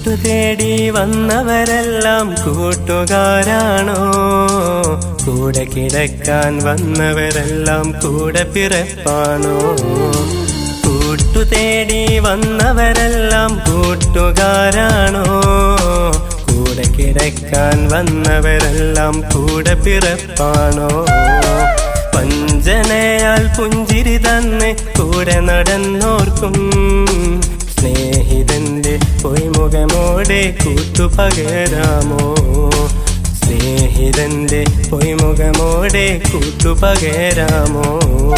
കൂട്ടു തേടി വന്നവരെല്ലാം കൂട്ടുകാരാണോ കൂടെ കിടക്കാൻ വന്നവരെല്ലാം കൂടെ പിറപ്പാണോ കൂട്ടു തേടി വന്നവരെല്ലാം കൂട്ടുകാരാണോ കൂടെ കിടക്കാൻ വന്നവരെല്ലാം കൂടെ പിറപ്പാണോ പഞ്ചനയാൽ പുഞ്ചിരി തന്നെ കൂടെ നടന്നോർക്കും സ്നേഹിതന്റെ പൊയ്മുഖമോടെ കൂട്ടുപകരാമോ സ്നേഹിതന്റെ പൊയ്മുഖമോടെ കൂട്ടുപകരാമോ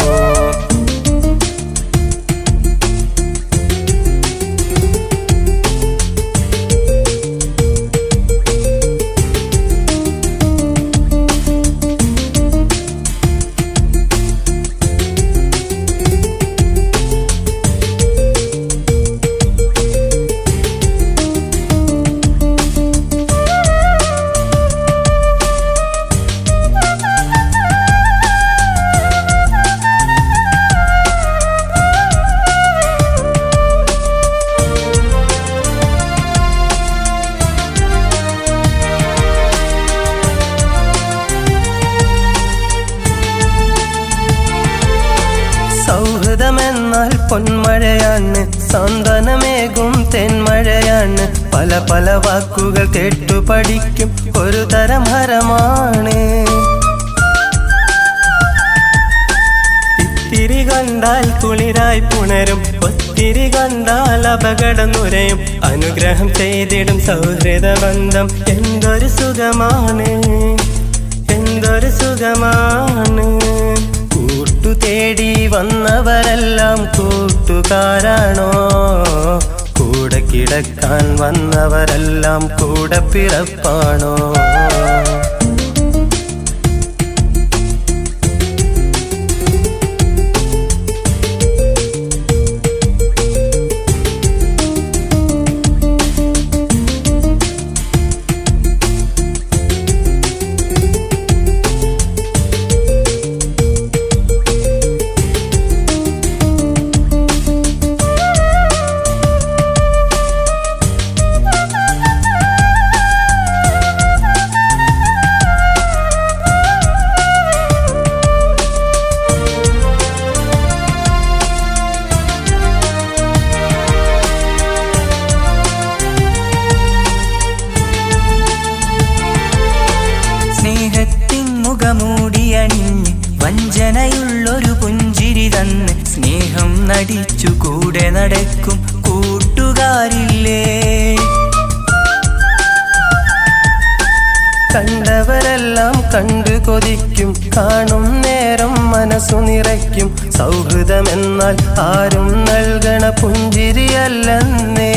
സൗഹൃദമെന്നാൽ പൊന്മഴയാണ് സാന്ത്വനമേകും തെന്മഴയാണ് പല പല വാക്കുകൾ കേട്ടു പഠിക്കും ഒരു തരം ഹരമാണ് ഇത്തിരി കണ്ടാൽ കുളിരായി പുണരും ഒത്തിരി കണ്ടാൽ അപകടം നുരയും അനുഗ്രഹം ചെയ്തിടും സൗഹൃദ ബന്ധം എന്തൊരു സുഖമാണ് എന്തൊരു സുഖമാണ് കൂട്ടു തേടി വന്നവരെല്ലാം കൂട്ടുകാരാണോ കൂടെ കിടക്കാൻ വന്നവരെല്ലാം കൂടെ പിറപ്പാണോ സ്നേഹത്തിൻ മുഖമൂടിയണിഞ്ഞ് വഞ്ചനയുള്ളൊരു പുഞ്ചിരി തന്ന് സ്നേഹം നടിച്ചു കൂടെ നടക്കും കൂട്ടുകാരില്ലേ കണ്ടവരെല്ലാം കണ്ടു കൊതിക്കും കാണും നേരം മനസ്സു നിറയ്ക്കും സൗഹൃദമെന്നാൽ ആരും നൽകണ പുഞ്ചിരിയല്ലെന്നേ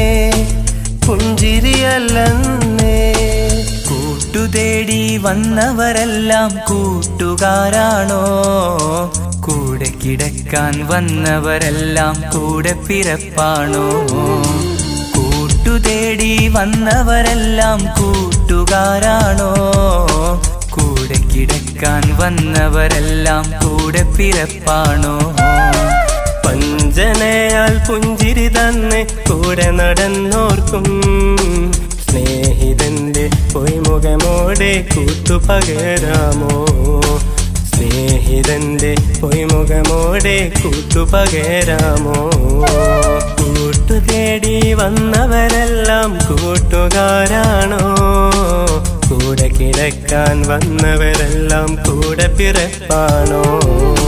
പുഞ്ചിരിയല്ലെന്നേ കൂട്ടുതേടി വന്നവരെല്ലാം കൂട്ടുകാരാണോ കൂടെ കിടക്കാൻ വന്നവരെല്ലാം കൂടെ പിറപ്പാണോ കൂട്ടുതേടി വന്നവരെല്ലാം കൂട്ടുകാരാണോ കൂടെ കിടക്കാൻ വന്നവരെല്ലാം കൂടെ പിറപ്പാണോ പഞ്ചനയാൽ പുഞ്ചിരി തന്നെ കൂടെ നടന്നോർക്കും സ്നേഹിതന്റെ പൊയ്മുഖമോടെ കൂട്ടുപകരാമോ സ്നേഹിതന്റെ പൊയ്മുഖമോടെ കൂട്ടുപകരാമോ കൂട്ടു തേടി വന്നവരെല്ലാം കൂട്ടുകാരാണോ കൂടെ കിടക്കാൻ വന്നവരെല്ലാം കൂടെ പിറപ്പാണോ